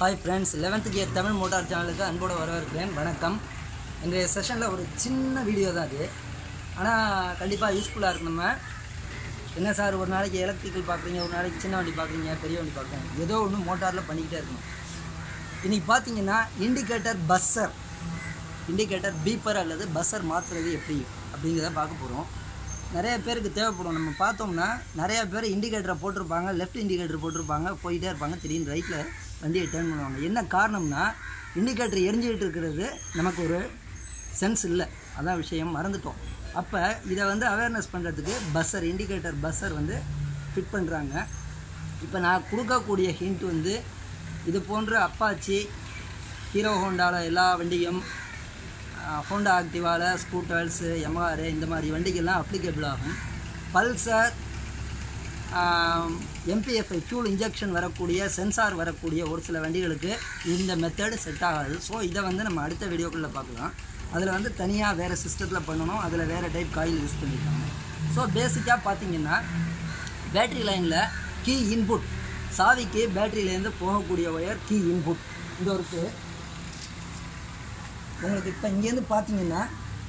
hi friends eleventh gear Tamil motor சேனலுக்கு அன்போடு வரவேற்கிறேன் வணக்கம் இன்றைய செஷனில் ஒரு சின்ன வீடியோ தான் அது ஆனால் கண்டிப்பாக யூஸ்ஃபுல்லாக இருக்கு நம்ம என்ன சார் ஒரு நாளைக்கு எலக்ட்ரிக்கல் பார்க்குறீங்க ஒரு நாளைக்கு சின்ன வண்டி பார்க்குறீங்க பெரிய வண்டி பார்க்குறீங்க ஏதோ ஒன்று மோட்டாரில் பண்ணிக்கிட்டே இருக்கணும் இன்றைக்கி பார்த்தீங்கன்னா இண்டிகேட்டர் பஸ்ஸர் இண்டிகேட்டர் பீப்பர் அல்லது பஸ்ஸர் மாற்றுறது எப்படி அப்படிங்கிறத பார்க்க போகிறோம் நிறைய பேருக்கு தேவைப்படும் நம்ம பார்த்தோம்னா நிறைய பேர் இண்டிகேட்டரை போட்டிருப்பாங்க லெஃப்ட் இண்டிகேட்டர் போட்டிருப்பாங்க போயிட்டே இருப்பாங்க திடீர்னு ரைட்டில் வண்டியை டேர்ன் பண்ணுவாங்க என்ன காரணம்னா இண்டிகேட்டர் எரிஞ்சிக்கிட்டு இருக்கிறது நமக்கு ஒரு சென்ஸ் இல்லை அதான் விஷயம் மறந்துட்டோம் அப்போ இதை வந்து அவேர்னஸ் பண்ணுறதுக்கு பஸ்ஸர் இண்டிகேட்டர் பஸ்ஸர் வந்து ஃபிட் பண்ணுறாங்க இப்போ நான் கொடுக்கக்கூடிய ஹிண்ட் வந்து இது போன்ற அப்பாச்சி ஹீரோ ஹோண்டாவில் எல்லா வண்டியும் ஹோண்டா ஆக்டிவாவில் ஸ்கூட்டர்ஸு எம்ஆர் இந்த மாதிரி வண்டிகள்லாம் அப்ளிகபிள் ஆகும் பல்சர் எம்பிஎஃப்ஐ ஃபியூல் இன்ஜெக்ஷன் வரக்கூடிய சென்சார் வரக்கூடிய ஒரு சில வண்டிகளுக்கு இந்த மெத்தடு செட் ஆகாது ஸோ இதை வந்து நம்ம அடுத்த வீடியோக்குள்ளே பார்க்கலாம் அதில் வந்து தனியாக வேறு சிஸ்டத்தில் பண்ணணும் அதில் வேறு டைப் காயில் யூஸ் பண்ணியிருக்காங்க ஸோ பேசிக்காக பார்த்தீங்கன்னா பேட்ரி லைனில் கீ இன்புட் சாவிக்கு பேட்டரியிலேருந்து போகக்கூடிய ஒயர் கீ இன்புட் இந்த ஒரு உங்களுக்கு இப்போ இங்கேருந்து பார்த்தீங்கன்னா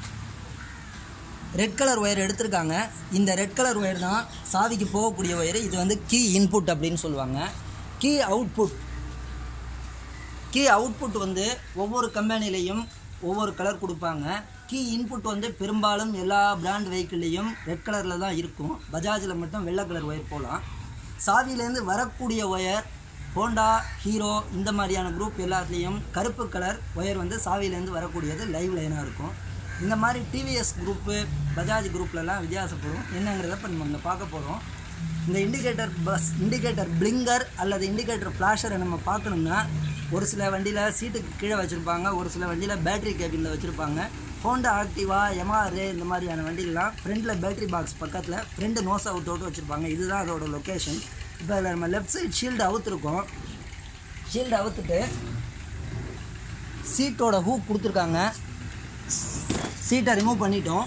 ரெட் கலர் ஒயர் எடுத்திருக்காங்க இந்த ரெட் கலர் ஒயர் தான் சாவிக்கு போகக்கூடிய ஒயர் இது வந்து கீ இன்புட் அப்படின்னு சொல்லுவாங்க கீ அவுட்புட் கீ அவுட்புட் வந்து ஒவ்வொரு கம்பெனிலையும் ஒவ்வொரு கலர் கொடுப்பாங்க கீ இன்புட் வந்து பெரும்பாலும் எல்லா பிராண்ட் வெஹிக்கிள்லேயும் ரெட் கலரில் தான் இருக்கும் பஜாஜில் மட்டும் வெள்ளை கலர் ஒயர் போகலாம் சாவியிலேருந்து வரக்கூடிய ஒயர் ஹோண்டா ஹீரோ இந்த மாதிரியான குரூப் எல்லாத்துலேயும் கருப்பு கலர் ஒயர் வந்து சாவியிலேருந்து வரக்கூடியது லைவ் லைனாக இருக்கும் இந்த மாதிரி டிவிஎஸ் குரூப்பு பஜாஜ் குரூப்லலாம் வித்தியாசப்படும் என்னங்கிறத இப்போ நம்ம இங்கே பார்க்க போகிறோம் இந்த இண்டிகேட்டர் பஸ் இண்டிகேட்டர் பிளிங்கர் அல்லது இண்டிகேட்டர் ஃப்ளாஷரை நம்ம பார்க்கணும்னா ஒரு சில வண்டியில் சீட்டுக்கு கீழே வச்சுருப்பாங்க ஒரு சில வண்டியில் பேட்டரி கேபினில் வச்சுருப்பாங்க ஹோண்டா ஆக்டிவா எம்ஆர்ஏ இந்த மாதிரியான வண்டிகள்லாம் ஃப்ரண்டில் பேட்டரி பாக்ஸ் பக்கத்தில் ஃப்ரெண்டு நோஸ் அவுத்தோட்டு வச்சுருப்பாங்க இதுதான் அதோட லொக்கேஷன் இப்போ அதில் நம்ம லெஃப்ட் சைட் ஷீல்டு அவுத்துருக்கோம் ஷீல்டு அவுத்துட்டு சீட்டோட ஹூக் கொடுத்துருக்காங்க சீட்டை ரிமூவ் பண்ணிட்டோம்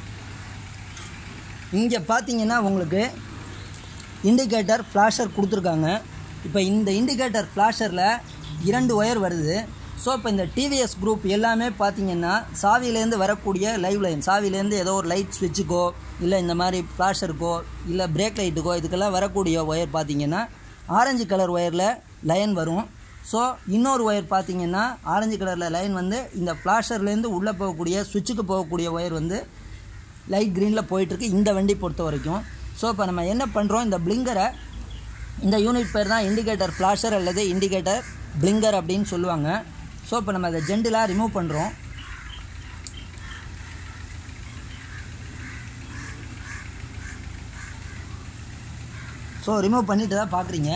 இங்கே பார்த்தீங்கன்னா உங்களுக்கு இண்டிகேட்டர் ஃப்ளாஷர் கொடுத்துருக்காங்க இப்போ இந்த இண்டிகேட்டர் ஃப்ளாஷரில் இரண்டு ஒயர் வருது ஸோ இப்போ இந்த டிவிஎஸ் குரூப் எல்லாமே பார்த்தீங்கன்னா சாவியிலேருந்து வரக்கூடிய லைவ் லைன் சாவியிலேருந்து ஏதோ ஒரு லைட் ஸ்விட்சுக்கோ இல்லை இந்த மாதிரி ஃப்ளாஷருக்கோ இல்லை பிரேக் லைட்டுக்கோ இதுக்கெல்லாம் வரக்கூடிய ஒயர் பார்த்தீங்கன்னா ஆரஞ்சு கலர் ஒயரில் லைன் வரும் ஸோ இன்னொரு ஒயர் பார்த்தீங்கன்னா ஆரஞ்சு கலரில் லைன் வந்து இந்த ஃப்ளாஷர்லேருந்து உள்ளே போகக்கூடிய சுவிட்சுக்கு போகக்கூடிய ஒயர் வந்து லைட் க்ரீனில் போயிட்டுருக்கு இந்த வண்டி பொறுத்த வரைக்கும் ஸோ இப்போ நம்ம என்ன பண்ணுறோம் இந்த பிளிங்கரை இந்த யூனிட் பேர் தான் இண்டிகேட்டர் ஃப்ளாஷர் அல்லது இண்டிகேட்டர் பிளிங்கர் அப்படின்னு சொல்லுவாங்க ஸோ இப்போ நம்ம அதை ஜென்டிலாக ரிமூவ் பண்ணுறோம் ஸோ ரிமூவ் பண்ணிட்டு தான் பார்க்குறீங்க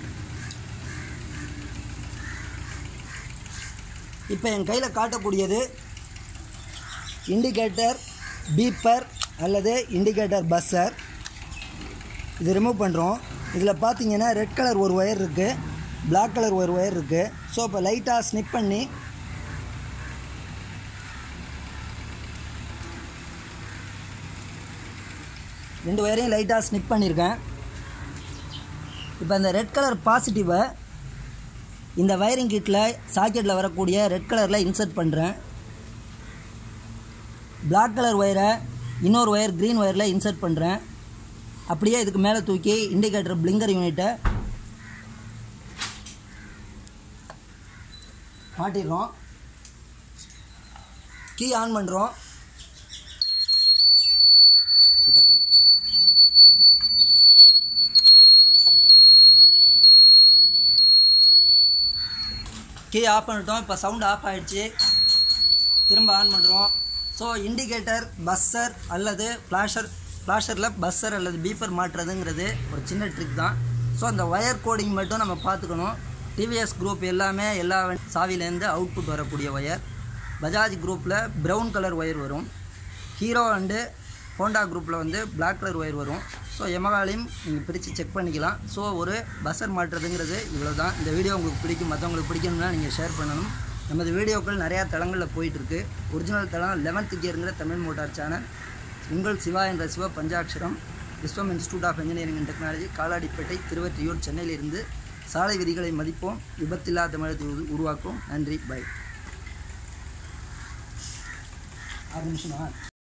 இப்போ என் கையில் காட்டக்கூடியது இண்டிகேட்டர் பீப்பர் அல்லது இண்டிகேட்டர் பஸ்ஸர் இது ரிமூவ் பண்ணுறோம் இதில் பார்த்தீங்கன்னா ரெட் கலர் ஒரு ஒயர் இருக்குது பிளாக் கலர் ஒரு ஒயர் இருக்குது ஸோ இப்போ லைட்டாக ஸ்னிப் பண்ணி ரெண்டு ஒயரையும் லைட்டாக ஸ்னிப் பண்ணியிருக்கேன் இப்போ இந்த ரெட் கலர் பாசிட்டிவை இந்த வயரிங் கிட்டில் சாக்கெட்டில் வரக்கூடிய ரெட் கலரில் இன்சர்ட் பண்ணுறேன் பிளாக் கலர் ஒயரை இன்னொரு ஒயர் க்ரீன் ஒயரில் இன்சர்ட் பண்ணுறேன் அப்படியே இதுக்கு மேலே தூக்கி இண்டிகேட்டர் பிளிங்கர் யூனிட்டை மாட்டிடுறோம் கீ ஆன் பண்ணுறோம் கீ ஆஃப் பண்ணிட்டோம் இப்போ சவுண்ட் ஆஃப் ஆகிடுச்சு திரும்ப ஆன் பண்ணுறோம் ஸோ இண்டிகேட்டர் பஸ்ஸர் அல்லது ஃப்ளாஷர் ஃப்ளாஷரில் பஸ்ஸர் அல்லது பீப்பர் மாட்டுறதுங்கிறது ஒரு சின்ன ட்ரிக் தான் ஸோ அந்த ஒயர் கோடிங் மட்டும் நம்ம பார்த்துக்கணும் டிவிஎஸ் குரூப் எல்லாமே எல்லா சாவிலேருந்து அவுட்புட் வரக்கூடிய ஒயர் பஜாஜ் குரூப்பில் ப்ரௌன் கலர் ஒயர் வரும் ஹீரோ அண்டு ஹோண்டா குரூப்பில் வந்து பிளாக் கலர் ஒயர் வரும் ஸோ எமகாலையும் நீங்கள் பிரித்து செக் பண்ணிக்கலாம் ஸோ ஒரு பஸ்ஸர் மாட்டுறதுங்கிறது இவ்வளோ தான் இந்த வீடியோ உங்களுக்கு பிடிக்கும் மற்றவங்களுக்கு பிடிக்கணும்னா நீங்கள் ஷேர் பண்ணணும் நமது வீடியோக்கள் நிறையா தளங்களில் போயிட்டுருக்கு ஒரிஜினல் தளம் லெவன்த் கியருங்கிற தமிழ் மோட்டார் சேனல் உங்கள் சிவா என்ற Siva Panchatcharam Viswam institute of engineering and technology Kaladipettai Thiruvottiyur சென்னையிலிருந்து சாலை விதிகளை மதிப்போம் விபத்தில்லா தமிழகத்தை உரு- உருவாக்குவோம் நன்றி பை ஆறு நிமிஷமா